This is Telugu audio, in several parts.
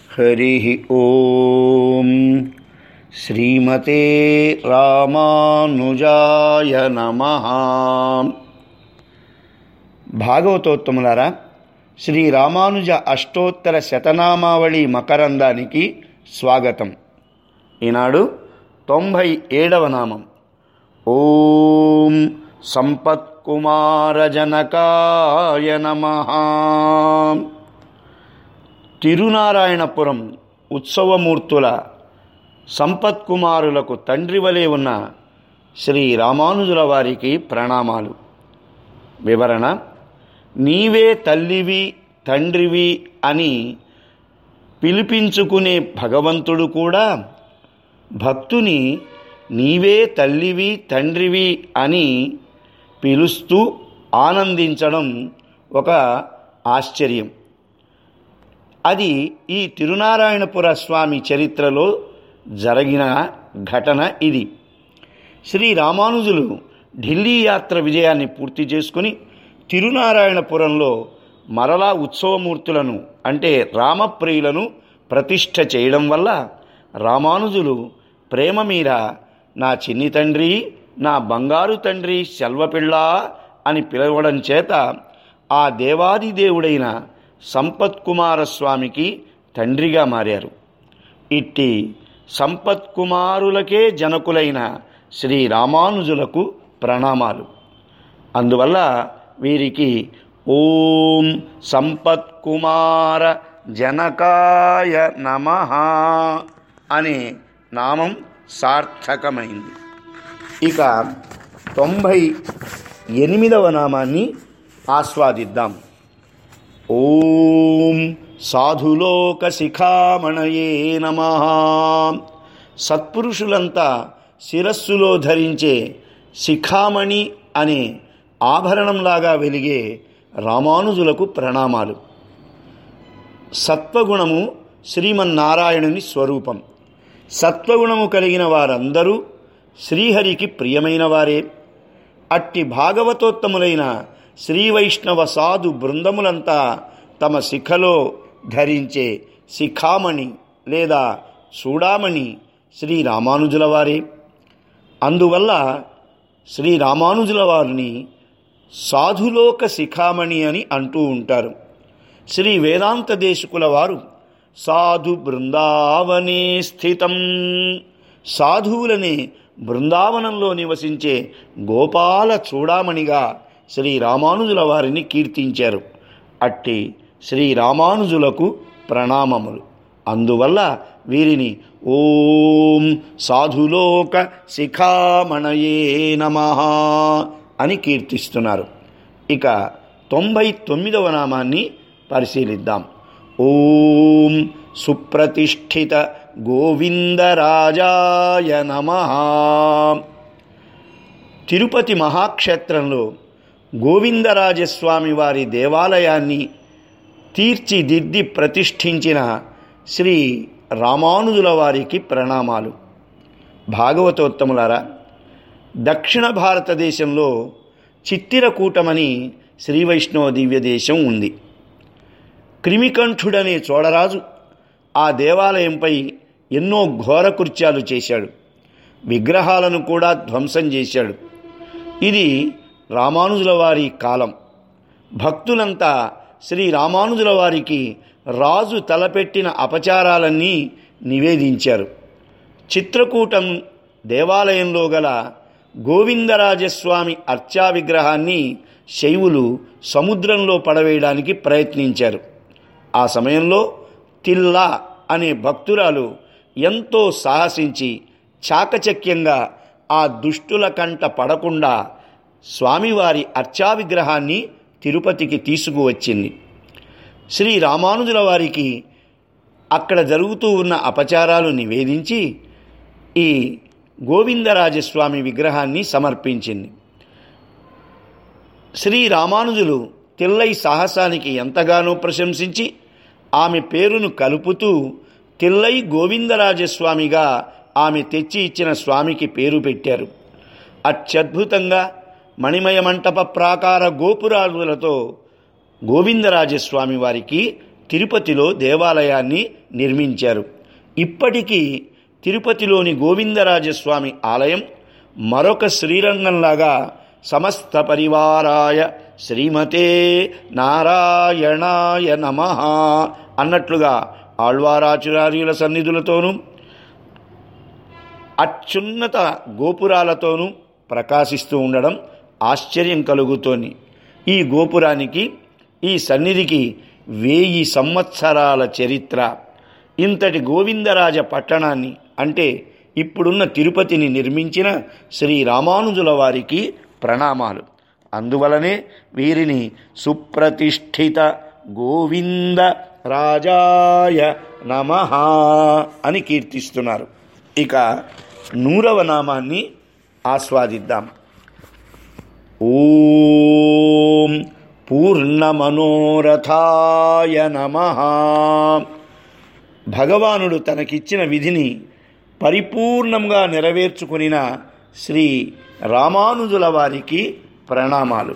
హరి ఓం శ్రీమతే రామానుజాయ నమ భాగవతోత్తములారా శ్రీ రామానుజ అష్టోత్తర శతనామావళి మకరందానికి స్వాగతం ఈనాడు తొంభై ఏడవ నామం ఓం సంపత్కుమారజనకాయ నమ తిరునారాయణపురం ఉత్సవమూర్తుల సంపత్కుమారులకు తండ్రి వలె ఉన్న శ్రీ రామానుజుల వారికి ప్రణామాలు వివరణ నీవే తల్లివి తండ్రివి అని పిలిపించుకునే భగవంతుడు కూడా భక్తుని నీవే తల్లివి తండ్రివి అని పిలుస్తూ ఆనందించడం ఒక ఆశ్చర్యం అది ఈ తిరునారాయణపుర స్వామి చరిత్రలో జరిగిన ఘటన ఇది శ్రీ రామానుజులు ఢిల్లీ యాత్ర విజయాన్ని పూర్తి చేసుకుని తిరునారాయణపురంలో మరలా ఉత్సవమూర్తులను అంటే రామప్రియులను ప్రతిష్ఠ చేయడం వల్ల రామానుజులు ప్రేమ మీద నా చిన్ని తండ్రి నా బంగారు తండ్రి సెల్వపిళ్ళ అని పిలవడం చేత ఆ దేవాది దేవుడైన సంపత్కుమార స్వామికి తండ్రిగా మారారు ఇట్టి సంపత్కుమారులకే జనకులైన శ్రీ రామానుజులకు ప్రణామాలు అందువల్ల వీరికి ఓం సంపత్కుమార జనకాయ నమ అనే నామం సార్థకమైంది ఇక తొంభై ఎనిమిదవ నామాన్ని ఆస్వాదిద్దాం ఓం సాధులోక శిఖామణయే నమ సత్పురుషులంతా శిరస్సులో ధరించే శిఖామణి అనే ఆభరణంలాగా వెలిగే రామానుజులకు ప్రణామాలు సత్వగుణము శ్రీమన్నారాయణుని స్వరూపం సత్వగుణము కలిగిన వారందరూ శ్రీహరికి ప్రియమైన వారే అట్టి భాగవతోత్తములైన శ్రీ వైష్ణవ సాధు బృందములంతా తమ శిఖలో ధరించే శిఖామణి లేదా చూడామణి శ్రీ రామానుజుల వారే అందువల్ల శ్రీ రామానుజుల వారిని సాధులోక శిఖామణి అని అంటూ ఉంటారు శ్రీ వేదాంత దేశకుల వారు సాధు బృందావనే స్థితం సాధువులనే బృందావనంలో నివసించే గోపాల చూడామణిగా శ్రీ రామానుజుల వారిని కీర్తించారు అట్టి శ్రీ రామానుజులకు ప్రణామములు అందువల్ల వీరిని ఓం సాధులోక శిఖామణయే నమ అని కీర్తిస్తున్నారు ఇక తొంభై తొమ్మిదవ నామాన్ని పరిశీలిద్దాం ఓం సుప్రతిష్ఠిత గోవిందరాజాయ నమ తిరుపతి మహాక్షేత్రంలో గోవిందరాజస్వామి వారి దేవాలయాన్ని తీర్చిదిద్ది ప్రతిష్ఠించిన శ్రీ రామానుజుల వారికి ప్రణామాలు భాగవతోత్తములారా దక్షిణ భారతదేశంలో చిత్తిరకూటమని శ్రీ వైష్ణవ దివ్య దేశం ఉంది క్రిమికంఠుడనే చోడరాజు ఆ దేవాలయంపై ఎన్నో ఘోర కృత్యాలు చేశాడు విగ్రహాలను కూడా ధ్వంసం చేశాడు ఇది రామానుజుల వారి కాలం భక్తులంతా శ్రీ రామానుజుల వారికి రాజు తలపెట్టిన అపచారాలన్నీ నివేదించారు చిత్రకూటం దేవాలయంలో గల గోవిందరాజస్వామి అర్చా విగ్రహాన్ని శైవులు సముద్రంలో పడవేయడానికి ప్రయత్నించారు ఆ సమయంలో తిల్లా అనే భక్తురాలు ఎంతో సాహసించి చాకచక్యంగా ఆ దుష్టుల కంట పడకుండా స్వామివారి అర్చా విగ్రహాన్ని తిరుపతికి తీసుకువచ్చింది శ్రీ రామానుజుల వారికి అక్కడ జరుగుతూ ఉన్న అపచారాలు నివేదించి ఈ గోవిందరాజస్వామి విగ్రహాన్ని సమర్పించింది శ్రీ రామానుజులు తిల్లై సాహసానికి ఎంతగానో ప్రశంసించి ఆమె పేరును కలుపుతూ తిల్లై గోవిందరాజస్వామిగా ఆమె తెచ్చి ఇచ్చిన స్వామికి పేరు పెట్టారు అత్యద్భుతంగా మణిమయ మంటప ప్రాకార గోపురాదులతో గోవిందరాజస్వామి వారికి తిరుపతిలో దేవాలయాన్ని నిర్మించారు ఇప్పటికీ తిరుపతిలోని గోవిందరాజస్వామి ఆలయం మరొక శ్రీరంగంలాగా సమస్త పరివారాయ శ్రీమతే నారాయణాయ నమ అన్నట్లుగా ఆళ్వారాచురార్యుల సన్నిధులతోనూ అత్యున్నత గోపురాలతోనూ ప్రకాశిస్తూ ఉండడం ఆశ్చర్యం కలుగుతోంది ఈ గోపురానికి ఈ సన్నిధికి వేయి సంవత్సరాల చరిత్ర ఇంతటి గోవిందరాజ పట్టణాన్ని అంటే ఇప్పుడున్న తిరుపతిని నిర్మించిన శ్రీ రామానుజుల వారికి ప్రణామాలు అందువలనే వీరిని సుప్రతిష్ఠిత గోవింద రాజాయ నమ అని కీర్తిస్తున్నారు ఇక నూరవ నామాన్ని ఆస్వాదిద్దాం ఓం పూర్ణమనోరథాయ నమ భగవానుడు తనకిచ్చిన విధిని పరిపూర్ణంగా నెరవేర్చుకునిన శ్రీ రామానుజుల వారికి ప్రణామాలు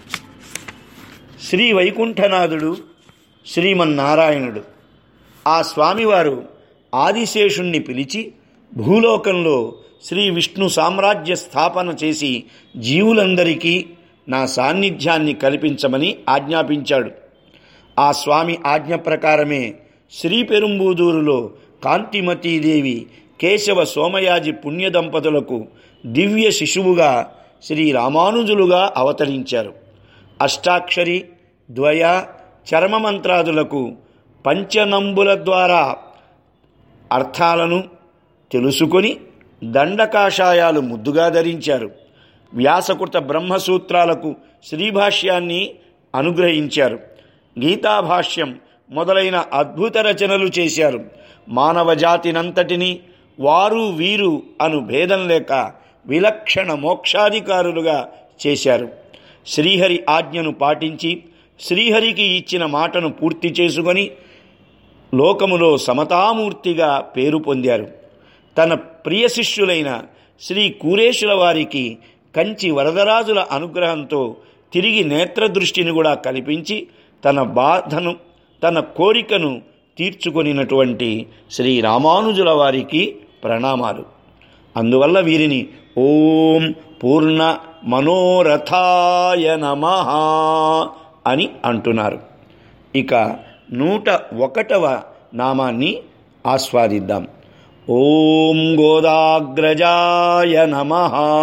శ్రీ వైకుంఠనాథుడు శ్రీమన్నారాయణుడు ఆ స్వామివారు ఆదిశేషుణ్ణి పిలిచి భూలోకంలో శ్రీ విష్ణు సామ్రాజ్య స్థాపన చేసి జీవులందరికీ నా సాన్నిధ్యాన్ని కల్పించమని ఆజ్ఞాపించాడు ఆ స్వామి ఆజ్ఞ ప్రకారమే శ్రీ పెరుంబూదూరులో కాంతిమతీదేవి కేశవ సోమయాజి పుణ్య దంపతులకు దివ్య శిశువుగా శ్రీ రామానుజులుగా అవతరించారు అష్టాక్షరి ద్వయ చర్మమంత్రాదులకు పంచనంబుల ద్వారా అర్థాలను తెలుసుకొని దండకాషాయాలు ముద్దుగా ధరించారు వ్యాసకృత బ్రహ్మసూత్రాలకు శ్రీభాష్యాన్ని అనుగ్రహించారు గీతాభాష్యం మొదలైన అద్భుత రచనలు చేశారు మానవ జాతినంతటినీ వారు వీరు అను భేదం లేక విలక్షణ మోక్షాధికారులుగా చేశారు శ్రీహరి ఆజ్ఞను పాటించి శ్రీహరికి ఇచ్చిన మాటను పూర్తి చేసుకొని లోకములో సమతామూర్తిగా పేరు పొందారు తన ప్రియ శిష్యులైన శ్రీ కూరేశుల వారికి కంచి వరదరాజుల అనుగ్రహంతో తిరిగి నేత్రదృష్టిని కూడా కల్పించి తన బాధను తన కోరికను తీర్చుకొనినటువంటి శ్రీ రామానుజుల వారికి ప్రణామాలు అందువల్ల వీరిని ఓం పూర్ణ మనోరథాయ నమ అని అంటున్నారు ఇక నూట ఒకటవ నామాన్ని ఆస్వాదిద్దాం ఓం గోదాగ్రజాయ నమ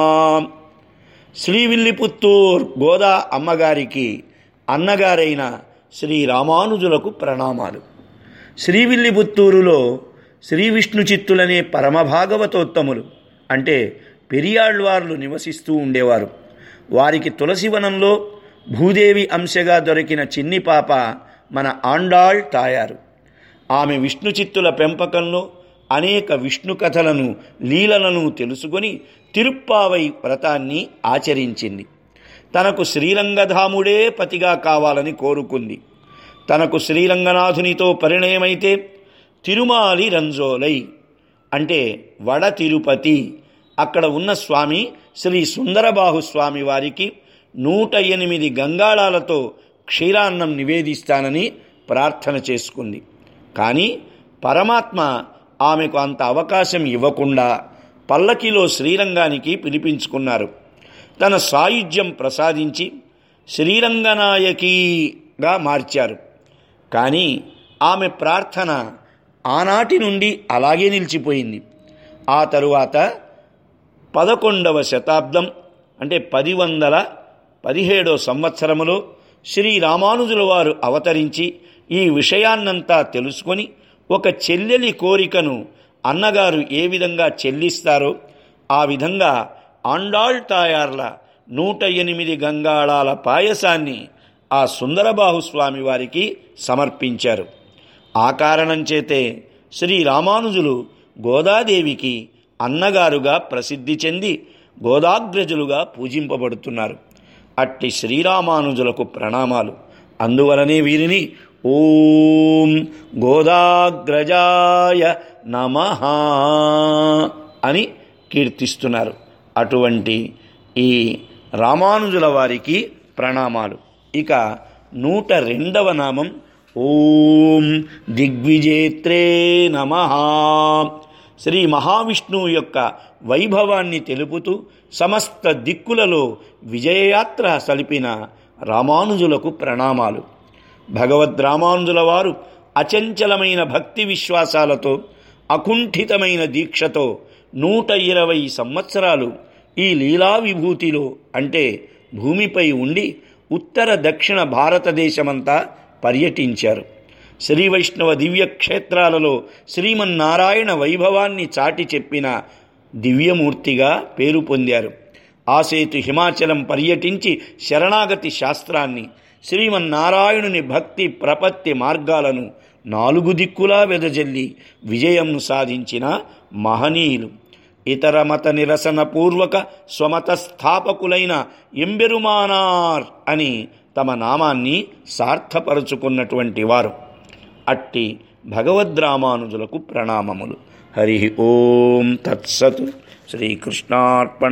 శ్రీవిల్లిపుత్తూర్ గోదా అమ్మగారికి అన్నగారైన శ్రీ రామానుజులకు ప్రణామాలు శ్రీవిల్లిపుత్తూరులో శ్రీ విష్ణు చిత్తులనే పరమభాగవతోత్తములు అంటే పెరియాళ్వార్లు నివసిస్తూ ఉండేవారు వారికి తులసివనంలో భూదేవి అంశగా దొరికిన చిన్ని పాప మన ఆండాళ్ తాయారు ఆమె విష్ణు చిత్తుల పెంపకంలో అనేక విష్ణు కథలను లీలలను తెలుసుకొని తిరుప్పావై వ్రతాన్ని ఆచరించింది తనకు శ్రీరంగధాముడే పతిగా కావాలని కోరుకుంది తనకు శ్రీరంగనాథునితో పరిణయమైతే తిరుమాలి రంజోలై అంటే వడ తిరుపతి అక్కడ ఉన్న స్వామి శ్రీ సుందరబాహు స్వామి వారికి నూట ఎనిమిది గంగాళాలతో క్షీరాన్నం నివేదిస్తానని ప్రార్థన చేసుకుంది కానీ పరమాత్మ ఆమెకు అంత అవకాశం ఇవ్వకుండా పల్లకిలో శ్రీరంగానికి పిలిపించుకున్నారు తన సాయుధ్యం ప్రసాదించి శ్రీరంగనాయకిగా మార్చారు కానీ ఆమె ప్రార్థన ఆనాటి నుండి అలాగే నిలిచిపోయింది ఆ తరువాత పదకొండవ శతాబ్దం అంటే పది వందల పదిహేడో సంవత్సరములో శ్రీ రామానుజుల వారు అవతరించి ఈ విషయాన్నంతా తెలుసుకొని ఒక చెల్లెలి కోరికను అన్నగారు ఏ విధంగా చెల్లిస్తారో ఆ విధంగా ఆండాళ్ తాయార్ల నూట ఎనిమిది గంగాళాల పాయసాన్ని ఆ సుందరబాహు స్వామి వారికి సమర్పించారు ఆ కారణం చేతే శ్రీ రామానుజులు గోదాదేవికి అన్నగారుగా ప్రసిద్ధి చెంది గోదాగ్రజులుగా పూజింపబడుతున్నారు అట్టి శ్రీరామానుజులకు ప్రణామాలు అందువలనే వీరిని ఓం గోదాగ్రజాయ నమ అని కీర్తిస్తున్నారు అటువంటి ఈ రామానుజుల వారికి ప్రణామాలు ఇక నూట రెండవ నామం ఓం దిగ్విజేత్రే నమ శ్రీ మహావిష్ణువు యొక్క వైభవాన్ని తెలుపుతూ సమస్త దిక్కులలో విజయయాత్ర సలిపిన రామానుజులకు ప్రణామాలు భగవద్ రామానుజుల వారు అచంచలమైన భక్తి విశ్వాసాలతో అకుంఠితమైన దీక్షతో నూట ఇరవై సంవత్సరాలు ఈ లీలా విభూతిలో అంటే భూమిపై ఉండి ఉత్తర దక్షిణ భారతదేశమంతా పర్యటించారు శ్రీ వైష్ణవ దివ్య క్షేత్రాలలో శ్రీమన్నారాయణ వైభవాన్ని చాటి చెప్పిన దివ్యమూర్తిగా పేరు పొందారు ఆసేతు హిమాచలం పర్యటించి శరణాగతి శాస్త్రాన్ని శ్రీమన్నారాయణుని భక్తి ప్రపత్తి మార్గాలను నాలుగు దిక్కులా వెదజల్లి విజయం సాధించిన మహనీయులు ఇతర మత నిరసన పూర్వక స్వమత స్థాపకులైన ఎంబెరుమానార్ అని తమ నామాన్ని సార్థపరుచుకున్నటువంటి వారు అట్టి భగవద్రామానుజులకు ప్రణామములు హరి ఓం తత్సత్ శ్రీకృష్ణార్పణ